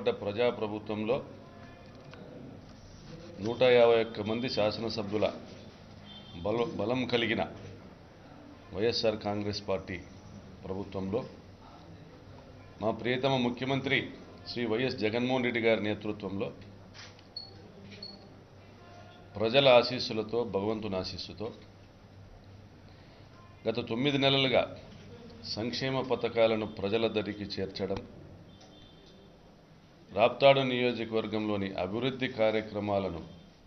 ఏర్పడ్డ ప్రజాప్రభుత్వంలో నూట యాభై ఒక్క మంది శాసనసభ్యుల బల బలం కలిగిన వైఎస్ఆర్ కాంగ్రెస్ పార్టీ ప్రభుత్వంలో మా ప్రియతమ ముఖ్యమంత్రి శ్రీ వైఎస్ జగన్మోహన్ రెడ్డి గారి నేతృత్వంలో ప్రజల ఆశీస్సులతో భగవంతుని ఆశీస్సుతో గత తొమ్మిది నెలలుగా సంక్షేమ పథకాలను ప్రజల దరికి చేర్చడం రాప్తాడు నియోజకవర్గంలోని అభివృద్ధి కార్యక్రమాలను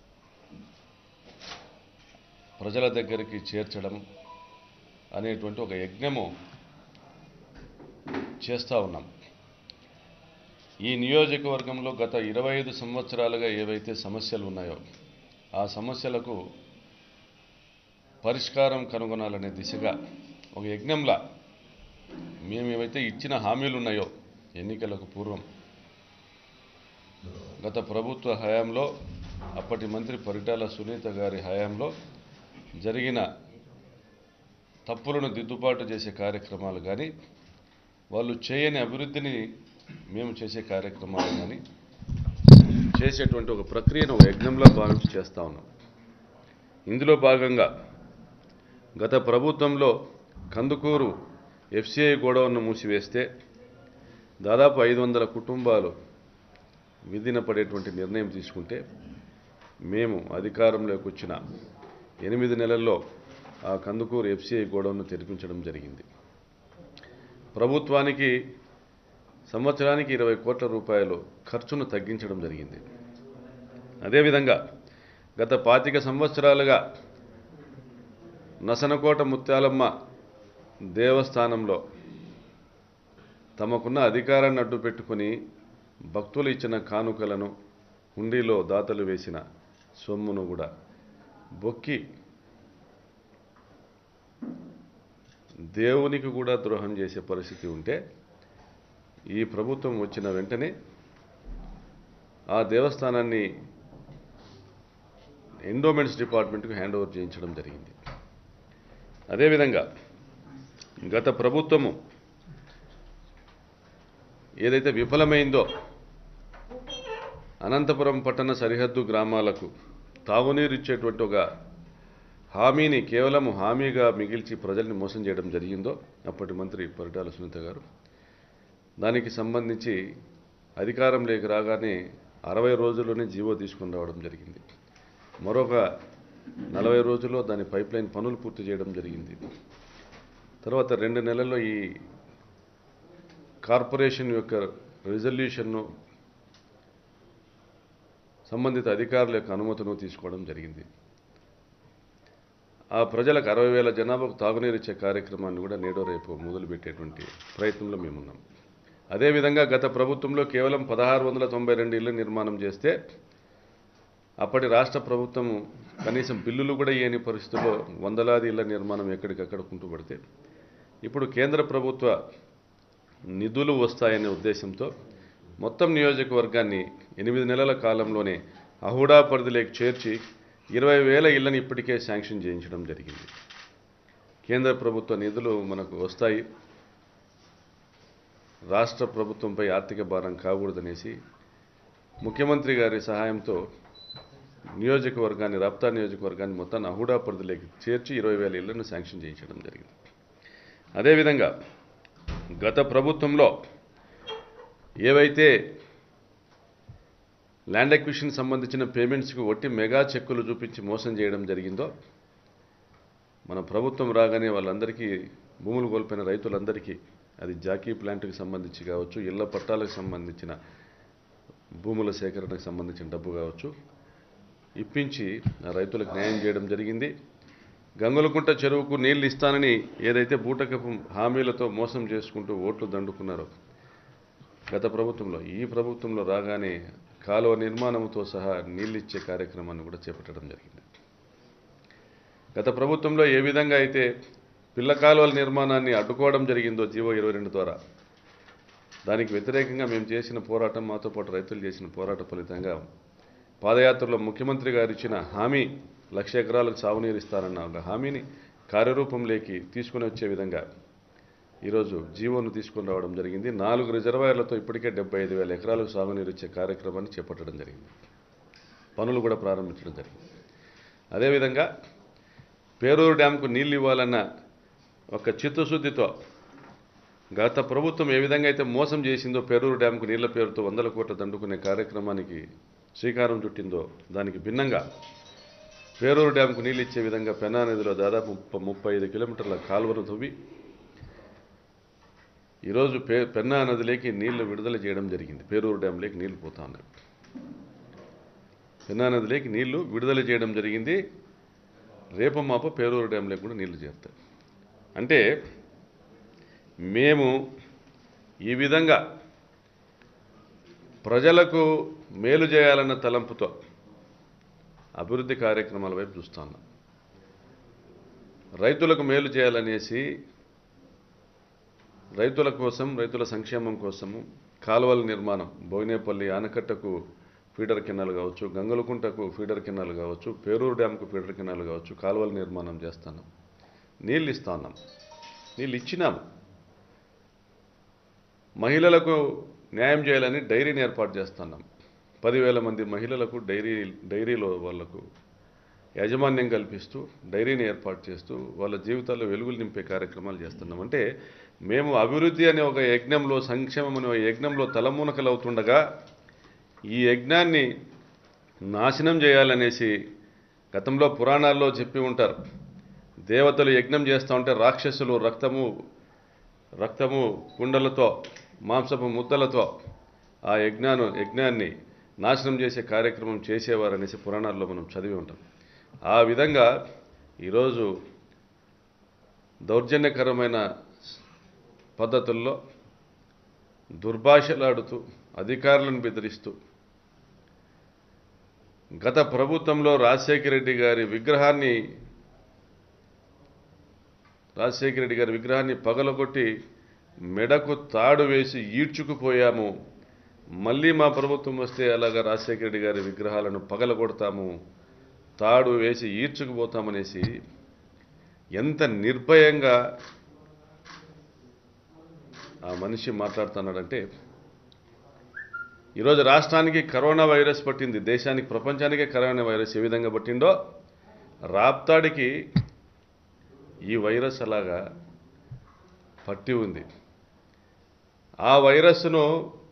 ప్రజల దగ్గరికి చేర్చడం అనేటువంటి ఒక యజ్ఞము చేస్తూ ఉన్నాం ఈ నియోజకవర్గంలో గత ఇరవై ఐదు సంవత్సరాలుగా ఏవైతే సమస్యలు ఉన్నాయో ఆ సమస్యలకు పరిష్కారం కనుగొనాలనే దిశగా ఒక యజ్ఞంలా మేము ఏవైతే ఇచ్చిన హామీలు ఉన్నాయో ఎన్నికలకు పూర్వం గత ప్రభుత్వ హయాంలో అప్పటి మంత్రి పరిటాల సునీత గారి హయాంలో జరిగిన తప్పులను దిద్దుబాటు చేసే కార్యక్రమాలు కానీ వాళ్ళు చేయని అభివృద్ధిని మేము చేసే కార్యక్రమాలు కానీ చేసేటువంటి ఒక ప్రక్రియను ఒక యజ్ఞంలో భావించి చేస్తూ ఉన్నాం ఇందులో భాగంగా గత ప్రభుత్వంలో కందుకూరు ఎఫ్సిఐ గోడౌన్ను మూసివేస్తే దాదాపు ఐదు వందల కుటుంబాలు విధిన పడేటువంటి నిర్ణయం తీసుకుంటే మేము అధికారంలోకి వచ్చిన ఎనిమిది నెలల్లో ఆ కందుకూరు ఎఫ్సిఐ గోడౌన్ను తెరిపించడం జరిగింది ప్రభుత్వానికి సంవత్సరానికి ఇరవై కోట్ల రూపాయలు ఖర్చును తగ్గించడం జరిగింది అదేవిధంగా గత పాతిక సంవత్సరాలుగా నసనకోట ముత్యాలమ్మ దేవస్థానంలో తమకున్న అధికారాన్ని అడ్డు పెట్టుకుని భక్తులు ఇచ్చిన కానుకలను హుండీలో దాతలు వేసిన సొమ్మును కూడా బొక్కి దేవునికి కూడా ద్రోహం చేసే పరిస్థితి ఉంటే ఈ ప్రభుత్వం వచ్చిన వెంటనే ఆ దేవస్థానాన్ని ఎండోమెంట్స్ డిపార్ట్మెంట్కు హ్యాండ్ ఓవర్ చేయించడం జరిగింది అదేవిధంగా గత ప్రభుత్వము ఏదైతే విఫలమైందో అనంతపురం పట్టణ సరిహద్దు గ్రామాలకు తాగునీరు ఇచ్చేటువంటి ఒక హామీని కేవలం హామీగా మిగిల్చి ప్రజల్ని మోసం చేయడం జరిగిందో అప్పటి మంత్రి పరిటాల సునీత గారు దానికి సంబంధించి అధికారంలోకి రాగానే అరవై రోజుల్లోనే జీవో తీసుకుని రావడం జరిగింది మరొక నలభై రోజుల్లో దాని పైప్ లైన్ పనులు పూర్తి చేయడం జరిగింది తర్వాత రెండు నెలల్లో ఈ కార్పొరేషన్ యొక్క రిజల్యూషన్ను సంబంధిత అధికారుల యొక్క అనుమతిను తీసుకోవడం జరిగింది ఆ ప్రజలకు అరవై వేల జనాభాకు తాగునీరు ఇచ్చే కార్యక్రమాన్ని కూడా నేడో రేపు మొదలుపెట్టేటువంటి ప్రయత్నంలో మేమున్నాం అదేవిధంగా గత ప్రభుత్వంలో కేవలం పదహారు వందల తొంభై రెండు ఇళ్ల నిర్మాణం చేస్తే అప్పటి రాష్ట్ర ప్రభుత్వం కనీసం బిల్లులు కూడా ఇయ్యని పరిస్థితుల్లో వందలాది ఇళ్ల నిర్మాణం ఎక్కడికక్కడ కుంటుపడితే ఇప్పుడు కేంద్ర ప్రభుత్వ నిధులు వస్తాయనే ఉద్దేశంతో మొత్తం నియోజకవర్గాన్ని ఎనిమిది నెలల కాలంలోనే అహుడా పరిధిలోకి చేర్చి ఇరవై వేల ఇళ్లను ఇప్పటికే శాంక్షన్ చేయించడం జరిగింది కేంద్ర ప్రభుత్వ నిధులు మనకు వస్తాయి రాష్ట్ర ప్రభుత్వంపై ఆర్థిక భారం కాకూడదనేసి ముఖ్యమంత్రి గారి సహాయంతో నియోజకవర్గాన్ని రప్తా నియోజకవర్గాన్ని మొత్తాన్ని అహుడా పరిధిలోకి చేర్చి ఇరవై వేల ఇళ్లను శాంక్షన్ చేయించడం జరిగింది అదేవిధంగా గత ప్రభుత్వంలో ఏవైతే ల్యాండ్ ఎక్విషన్ సంబంధించిన పేమెంట్స్కి ఒట్టి మెగా చెక్కులు చూపించి మోసం చేయడం జరిగిందో మన ప్రభుత్వం రాగానే వాళ్ళందరికీ భూములు కోల్పోయిన రైతులందరికీ అది జాకీ ప్లాంట్కి సంబంధించి కావచ్చు ఇళ్ల పట్టాలకు సంబంధించిన భూముల సేకరణకు సంబంధించిన డబ్బు కావచ్చు ఇప్పించి ఆ రైతులకు న్యాయం చేయడం జరిగింది గంగులకుంట చెరువుకు నీళ్లు ఇస్తానని ఏదైతే బూటకపు హామీలతో మోసం చేసుకుంటూ ఓట్లు దండుకున్నారో గత ప్రభుత్వంలో ఈ ప్రభుత్వంలో రాగానే కాలువ నిర్మాణంతో సహా నీళ్ళు ఇచ్చే కార్యక్రమాన్ని కూడా చేపట్టడం జరిగింది గత ప్రభుత్వంలో ఏ విధంగా అయితే పిల్ల కాలువల నిర్మాణాన్ని అడ్డుకోవడం జరిగిందో జీవో ఇరవై రెండు ద్వారా దానికి వ్యతిరేకంగా మేము చేసిన పోరాటం మాతో పాటు రైతులు చేసిన పోరాట ఫలితంగా పాదయాత్రలో ముఖ్యమంత్రి గారు ఇచ్చిన హామీ లక్ష ఎకరాలకు సాగునీరు ఇస్తారన్న ఒక హామీని కార్యరూపంలోకి తీసుకుని వచ్చే విధంగా ఈరోజు జీవోను తీసుకొని రావడం జరిగింది నాలుగు రిజర్వాయర్లతో ఇప్పటికే డెబ్బై ఐదు వేల ఎకరాలకు సాగునీరు ఇచ్చే కార్యక్రమాన్ని చేపట్టడం జరిగింది పనులు కూడా ప్రారంభించడం జరిగింది అదేవిధంగా పేరూరు డ్యాంకు నీళ్ళు ఇవ్వాలన్న ఒక చిత్తశుద్ధితో గత ప్రభుత్వం ఏ విధంగా అయితే మోసం చేసిందో పేరూరు డ్యాంకు నీళ్ల పేరుతో వందల కోట్ల దండుకునే కార్యక్రమానికి శ్రీకారం చుట్టిందో దానికి భిన్నంగా పేరూరు డ్యాంకు నీళ్ళు ఇచ్చే విధంగా పెన్నా నదిలో దాదాపు ముప్ప- ముప్పై ఐదు కిలోమీటర్ల కాలువను తవ్వి ఈరోజు పే పెన్నా నదిలోకి నీళ్లు విడుదల చేయడం జరిగింది పేరూరు డ్యాంలోకి నీళ్లు పోతా ఉన్నాయి పెన్నా నదిలోకి నీళ్లు విడుదల చేయడం జరిగింది రేపు మాప పేరూరు డ్యాంలోకి కూడా నీళ్లు చేరుతాయి అంటే మేము ఈ విధంగా ప్రజలకు మేలు చేయాలన్న తలంపుతో అభివృద్ధి కార్యక్రమాల వైపు చూస్తున్నాం రైతులకు మేలు చేయాలనేసి రైతుల కోసం రైతుల సంక్షేమం కోసము కాలువల నిర్మాణం బోయినేపల్లి ఆనకట్టకు ఫీడర్ కెనాల్ కావచ్చు గంగలకుంటకు ఫీడర్ కెనాల్ కావచ్చు పేరూరు డ్యాంకు ఫీడర్ కెనాల్ కావచ్చు కాలువల నిర్మాణం చేస్తున్నాం నీళ్ళు ఇస్తా ఉన్నాం నీళ్ళు ఇచ్చినాము మహిళలకు న్యాయం చేయాలని డైరీని ఏర్పాటు చేస్తున్నాం పదివేల మంది మహిళలకు డైరీ డైరీలో వాళ్లకు యాజమాన్యం కల్పిస్తూ డైరీని ఏర్పాటు చేస్తూ వాళ్ళ జీవితాల్లో వెలుగులు నింపే కార్యక్రమాలు చేస్తున్నాం అంటే మేము అభివృద్ధి అనే ఒక యజ్ఞంలో సంక్షేమం అనే ఒక యజ్ఞంలో తలమూనకలవుతుండగా ఈ యజ్ఞాన్ని నాశనం చేయాలనేసి గతంలో పురాణాల్లో చెప్పి ఉంటారు దేవతలు యజ్ఞం చేస్తూ ఉంటే రాక్షసులు రక్తము రక్తము కుండలతో మాంసపు ముద్దలతో ఆ యజ్ఞాను యజ్ఞాన్ని నాశనం చేసే కార్యక్రమం చేసేవారనేసి పురాణాల్లో మనం చదివి ఉంటాం ఆ విధంగా ఈరోజు దౌర్జన్యకరమైన పద్ధతుల్లో దుర్భాషలాడుతూ అధికారులను బెదిరిస్తూ గత ప్రభుత్వంలో రాజశేఖర రెడ్డి గారి విగ్రహాన్ని రాజశేఖర రెడ్డి గారి విగ్రహాన్ని పగలగొట్టి మెడకు తాడు వేసి ఈడ్చుకుపోయాము మళ్ళీ మా ప్రభుత్వం వస్తే అలాగా రాజశేఖర రెడ్డి గారి విగ్రహాలను పగలగొడతాము తాడు వేసి ఈడ్చుకుపోతామనేసి ఎంత నిర్భయంగా ఆ మనిషి మాట్లాడుతున్నాడంటే ఈరోజు రాష్ట్రానికి కరోనా వైరస్ పట్టింది దేశానికి ప్రపంచానికే కరోనా వైరస్ ఏ విధంగా పట్టిందో రాప్తాడికి ఈ వైరస్ అలాగా పట్టి ఉంది ఆ వైరస్ను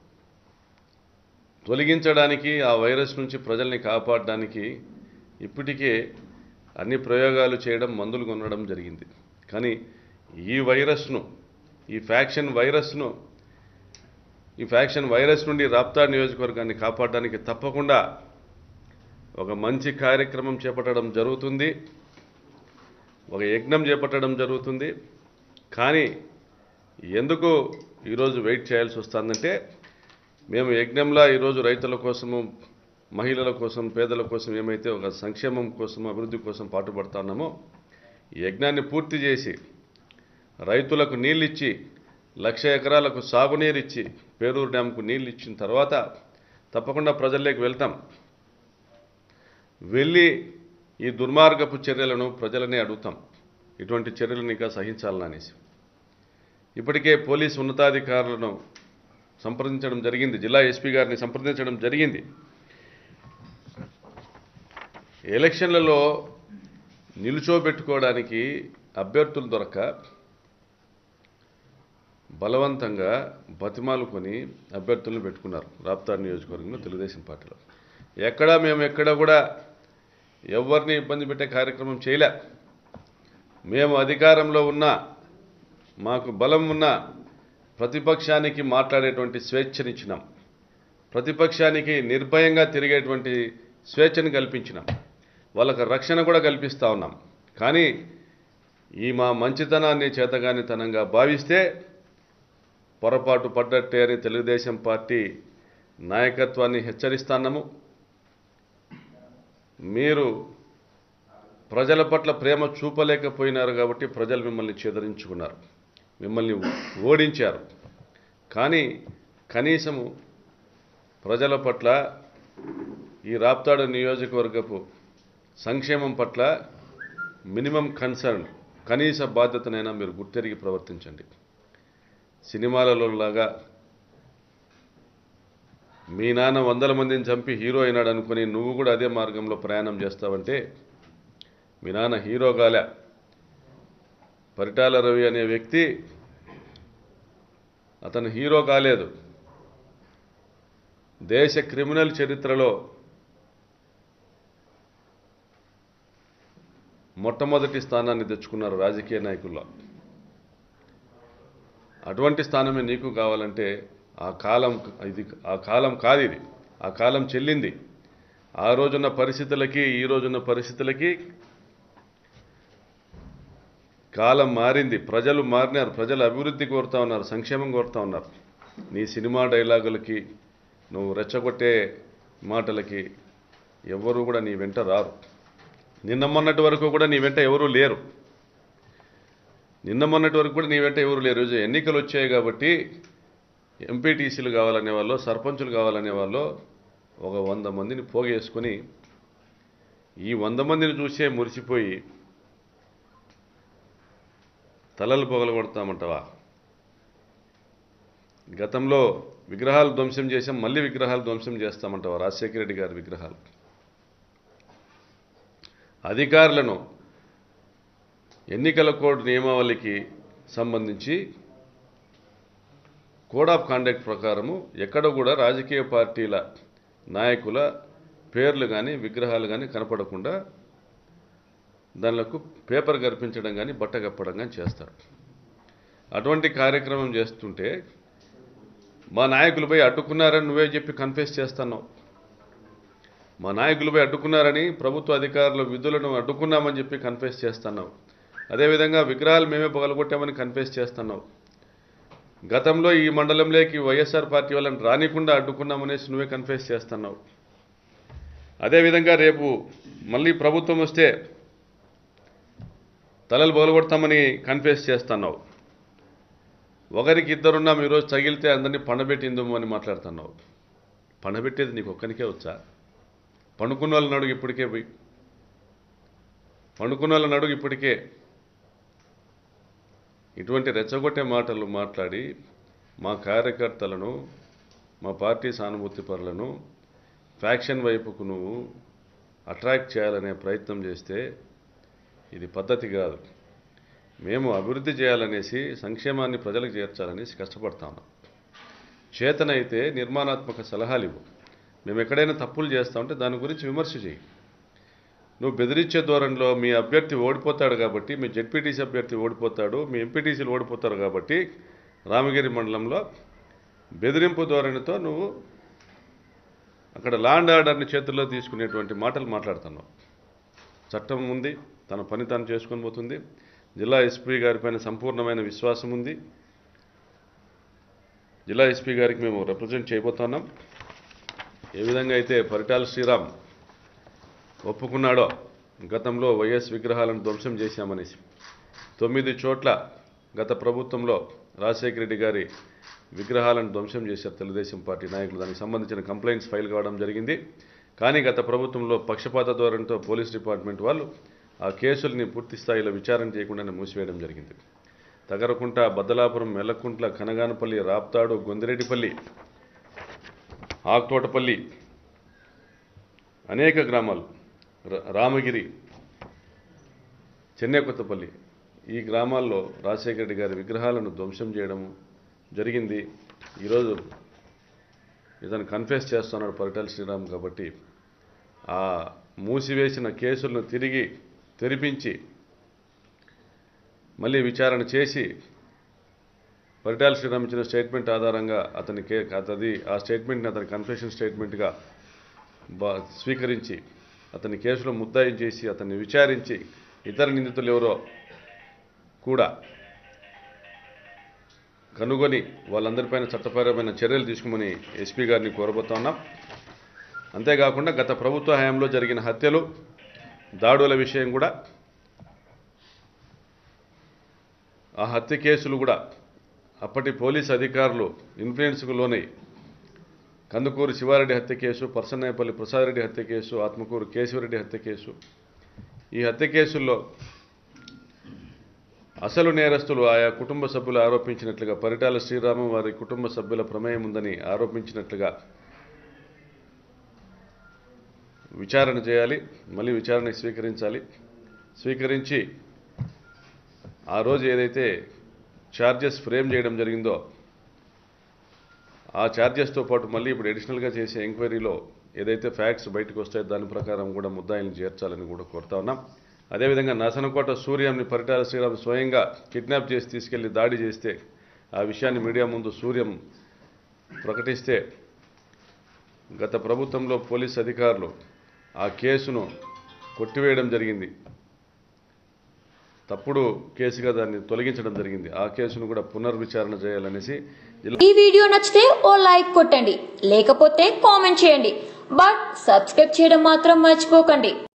తొలగించడానికి ఆ వైరస్ నుంచి ప్రజల్ని కాపాడడానికి ఇప్పటికే అన్ని ప్రయోగాలు చేయడం మందులు కొనడం జరిగింది కానీ ఈ వైరస్ను ఈ ఫ్యాక్షన్ వైరస్ను ఈ ఫ్యాక్షన్ వైరస్ నుండి రాప్తా నియోజకవర్గాన్ని కాపాడడానికి తప్పకుండా ఒక మంచి కార్యక్రమం చేపట్టడం జరుగుతుంది ఒక యజ్ఞం చేపట్టడం జరుగుతుంది కానీ ఎందుకు ఈరోజు వెయిట్ చేయాల్సి వస్తుందంటే మేము యజ్ఞంలో ఈరోజు రైతుల కోసము మహిళల కోసం పేదల కోసం ఏమైతే ఒక సంక్షేమం కోసం అభివృద్ధి కోసం పాటుపడుతున్నామో ఈ యజ్ఞాన్ని పూర్తి చేసి రైతులకు నీళ్ళిచ్చి లక్ష ఎకరాలకు సాగునీరు ఇచ్చి పేరూరు డ్యాంకు నీళ్ళు ఇచ్చిన తర్వాత తప్పకుండా ప్రజల్లోకి వెళ్తాం వెళ్ళి ఈ దుర్మార్గపు చర్యలను ప్రజలనే అడుగుతాం ఇటువంటి చర్యలను ఇంకా సహించాలని అనేసి ఇప్పటికే పోలీస్ ఉన్నతాధికారులను సంప్రదించడం జరిగింది జిల్లా ఎస్పీ గారిని సంప్రదించడం జరిగింది ఎలక్షన్లలో నిలుచోబెట్టుకోవడానికి అభ్యర్థులు దొరక్క బలవంతంగా బతిమాలుకొని అభ్యర్థులను పెట్టుకున్నారు రాప్తార్ నియోజకవర్గంలో తెలుగుదేశం పార్టీలో ఎక్కడా మేము ఎక్కడ కూడా ఎవరిని ఇబ్బంది పెట్టే కార్యక్రమం చేయలే మేము అధికారంలో ఉన్నా మాకు బలం ఉన్న ప్రతిపక్షానికి మాట్లాడేటువంటి స్వేచ్ఛనిచ్చినాం ప్రతిపక్షానికి నిర్భయంగా తిరిగేటువంటి స్వేచ్ఛను కల్పించినాం వాళ్ళకు రక్షణ కూడా కల్పిస్తూ ఉన్నాం కానీ ఈ మా మంచితనాన్ని చేతగానితనంగా భావిస్తే పొరపాటు పడ్డట్టే అని తెలుగుదేశం పార్టీ నాయకత్వాన్ని హెచ్చరిస్తున్నాము మీరు ప్రజల పట్ల ప్రేమ చూపలేకపోయినారు కాబట్టి ప్రజలు మిమ్మల్ని చెదరించుకున్నారు మిమ్మల్ని ఓడించారు కానీ కనీసము ప్రజల పట్ల ఈ రాప్తాడు నియోజకవర్గపు సంక్షేమం పట్ల మినిమం కన్సర్న్ కనీస బాధ్యతనైనా మీరు గుర్తెరిగి ప్రవర్తించండి సినిమాలలో లాగా మీ నాన్న వందల మందిని చంపి హీరో అయినాడు అనుకుని నువ్వు కూడా అదే మార్గంలో ప్రయాణం చేస్తావంటే మీ నాన్న హీరో కాలే పరిటాల రవి అనే వ్యక్తి అతను హీరో కాలేదు దేశ క్రిమినల్ చరిత్రలో మొట్టమొదటి స్థానాన్ని తెచ్చుకున్నారు రాజకీయ నాయకుల్లో అటువంటి స్థానమే నీకు కావాలంటే ఆ కాలం ఇది ఆ కాలం కాదు ఇది ఆ కాలం చెల్లింది ఆ రోజున్న పరిస్థితులకి ఈ రోజున్న పరిస్థితులకి కాలం మారింది ప్రజలు మారినారు ప్రజలు అభివృద్ధి కోరుతా ఉన్నారు సంక్షేమం కోరుతా ఉన్నారు నీ సినిమా డైలాగులకి నువ్వు రెచ్చగొట్టే మాటలకి ఎవ్వరూ కూడా నీ వెంట రారు నిన్న మొన్నటి వరకు కూడా నీ వెంట ఎవరూ లేరు నిన్న మొన్నటి వరకు కూడా నీ వెంట ఎవరు లేరు ఈరోజు ఎన్నికలు వచ్చాయి కాబట్టి ఎంపీటీసీలు కావాలనే వాళ్ళు సర్పంచులు కావాలనే వాళ్ళు ఒక వంద మందిని పోగేసుకొని ఈ వంద మందిని చూసే మురిసిపోయి తలలు పొగలగొడతామంటావా గతంలో విగ్రహాలు ధ్వంసం చేసాం మళ్ళీ విగ్రహాలు ధ్వంసం చేస్తామంటావా రాజశేఖర రెడ్డి గారి విగ్రహాలు అధికారులను ఎన్నికల కోడ్ నియమావళికి సంబంధించి కోడ్ ఆఫ్ కాండక్ట్ ప్రకారము ఎక్కడ కూడా రాజకీయ పార్టీల నాయకుల పేర్లు కానీ విగ్రహాలు కానీ కనపడకుండా దానిలకు పేపర్ కల్పించడం కానీ బట్ట కప్పడం కానీ చేస్తారు అటువంటి కార్యక్రమం చేస్తుంటే మా నాయకులపై అడ్డుకున్నారని నువ్వే చెప్పి కన్ఫెస్ చేస్తున్నావు మా నాయకులపై అడ్డుకున్నారని ప్రభుత్వ అధికారుల విధులను అడ్డుకున్నామని చెప్పి కన్ఫెస్ చేస్తున్నావు అదేవిధంగా విగ్రహాలు మేమే పగలగొట్టామని కన్ఫెస్ చేస్తున్నావు గతంలో ఈ మండలంలోకి వైఎస్ఆర్ పార్టీ వాళ్ళని రానికుండా అడ్డుకున్నామనేసి నువ్వే కన్ఫెస్ చేస్తున్నావు అదేవిధంగా రేపు మళ్ళీ ప్రభుత్వం వస్తే తలలు పగలగొడతామని కన్ఫెస్ చేస్తున్నావు ఒకరికి ఇద్దరున్నాం ఈరోజు తగిలితే అందరినీ పండబెట్టిందము అని మాట్లాడుతున్నావు పండబెట్టేది నీకు ఒక్కనికే వచ్చా పండుకున్న వాళ్ళని అడుగు ఇప్పటికే పోయి పండుకున్న వాళ్ళని అడుగు ఇప్పటికే ఇటువంటి రెచ్చగొట్టే మాటలు మాట్లాడి మా కార్యకర్తలను మా పార్టీ సానుభూతి పరులను ఫ్యాక్షన్ వైపుకు నువ్వు అట్రాక్ట్ చేయాలనే ప్రయత్నం చేస్తే ఇది పద్ధతి కాదు మేము అభివృద్ధి చేయాలనేసి సంక్షేమాన్ని ప్రజలకు చేర్చాలనేసి కష్టపడతాము చేతనైతే నిర్మాణాత్మక సలహాలు ఇవ్వు మేము ఎక్కడైనా తప్పులు చేస్తా ఉంటే దాని గురించి విమర్శ చేయి నువ్వు బెదిరించే ధోరణిలో మీ అభ్యర్థి ఓడిపోతాడు కాబట్టి మీ జెడ్పీటీసీ అభ్యర్థి ఓడిపోతాడు మీ ఎంపీటీసీలు ఓడిపోతారు కాబట్టి రామగిరి మండలంలో బెదిరింపు ధోరణితో నువ్వు అక్కడ లాండ్ ఆర్డర్ని చేతుల్లో తీసుకునేటువంటి మాటలు మాట్లాడుతున్నావు చట్టం ఉంది తన పని తాను చేసుకొని పోతుంది జిల్లా ఎస్పీ గారిపైన సంపూర్ణమైన విశ్వాసం ఉంది జిల్లా ఎస్పీ గారికి మేము రిప్రజెంట్ చేయబోతున్నాం ఏ విధంగా అయితే పరిటాల శ్రీరామ్ ఒప్పుకున్నాడో గతంలో వైఎస్ విగ్రహాలను ధ్వంసం చేశామనేసి తొమ్మిది చోట్ల గత ప్రభుత్వంలో రాజశేఖర రెడ్డి గారి విగ్రహాలను ధ్వంసం చేశారు తెలుగుదేశం పార్టీ నాయకులు దానికి సంబంధించిన కంప్లైంట్స్ ఫైల్ కావడం జరిగింది కానీ గత ప్రభుత్వంలో పక్షపాత ధోరణితో పోలీస్ డిపార్ట్మెంట్ వాళ్ళు ఆ కేసుల్ని పూర్తి స్థాయిలో విచారణ చేయకుండానే మూసివేయడం జరిగింది తగరకుంట బద్దలాపురం మెల్లకుంట్ల కనగానపల్లి రాప్తాడు గొందిరెడ్డిపల్లి ఆక్తోటపల్లి అనేక గ్రామాలు ర- రామగిరి చెన్నైకొత్తపల్లి ఈ గ్రామాల్లో రాజశేఖర రెడ్డి గారి విగ్రహాలను ధ్వంసం చేయడం జరిగింది ఈరోజు ఇతను కన్ఫెస్ చేస్తున్నాడు పరిటాల శ్రీరామ్ కాబట్టి ఆ మూసివేసిన కేసులను తిరిగి తెరిపించి మళ్ళీ విచారణ చేసి పరిటాల శ్రీరామ్ ఇచ్చిన స్టేట్మెంట్ ఆధారంగా అతని కే అతది ఆ స్టేట్మెంట్ని అతని కన్ఫెషన్ స్టేట్మెంట్గా బా స్వీకరించి అతని కేసులో ముద్దాయి చేసి అతన్ని విచారించి ఇతర నిందితులు ఎవరో కూడా కనుగొని వాళ్ళందరిపైన చట్టపరమైన చర్యలు తీసుకోమని ఎస్పీ గారిని కోరబోతున్నాం అంతేకాకుండా గత ప్రభుత్వ హయాంలో జరిగిన హత్యలు దాడుల విషయం కూడా ఆ హత్య కేసులు కూడా అప్పటి పోలీస్ అధికారులు ఇన్ఫ్లుయెన్స్కు లోనై కందుకూరు శివారెడ్డి హత్య కేసు పర్సన్నాయపల్లి ప్రసాదరెడ్డి హత్య కేసు ఆత్మకూరు కేశవరెడ్డి హత్య కేసు ఈ హత్య కేసుల్లో అసలు నేరస్తులు ఆయా కుటుంబ సభ్యులు ఆరోపించినట్లుగా పరిటాల శ్రీరామం వారి కుటుంబ సభ్యుల ప్రమేయం ఉందని ఆరోపించినట్లుగా విచారణ చేయాలి మళ్ళీ విచారణ స్వీకరించాలి స్వీకరించి ఆ రోజు ఏదైతే ఛార్జెస్ ఫ్రేమ్ చేయడం జరిగిందో ఆ ఛార్జెస్తో పాటు మళ్ళీ ఇప్పుడు అడిషనల్గా చేసే ఎంక్వైరీలో ఏదైతే ఫ్యాక్ట్స్ బయటకు వస్తాయో దాని ప్రకారం కూడా ముద్దాయిల్ని చేర్చాలని కూడా కోరుతా ఉన్నాం అదేవిధంగా నసనకోట సూర్యంని పరిటాల శ్రీరామ్ స్వయంగా కిడ్నాప్ చేసి తీసుకెళ్లి దాడి చేస్తే ఆ విషయాన్ని మీడియా ముందు సూర్యం ప్రకటిస్తే గత ప్రభుత్వంలో పోలీస్ అధికారులు ఆ కేసును కొట్టివేయడం జరిగింది తప్పుడు కేసుగా దాన్ని తొలగించడం జరిగింది ఆ కేసును కూడా పునర్విచారణ చేయాలనేసి జిల్లా ఈ వీడియో నచ్చితే ఓ లైక్ కొట్టండి లేకపోతే కామెంట్ చేయండి బట్ సబ్స్క్రైబ్ చేయడం మాత్రం మర్చిపోకండి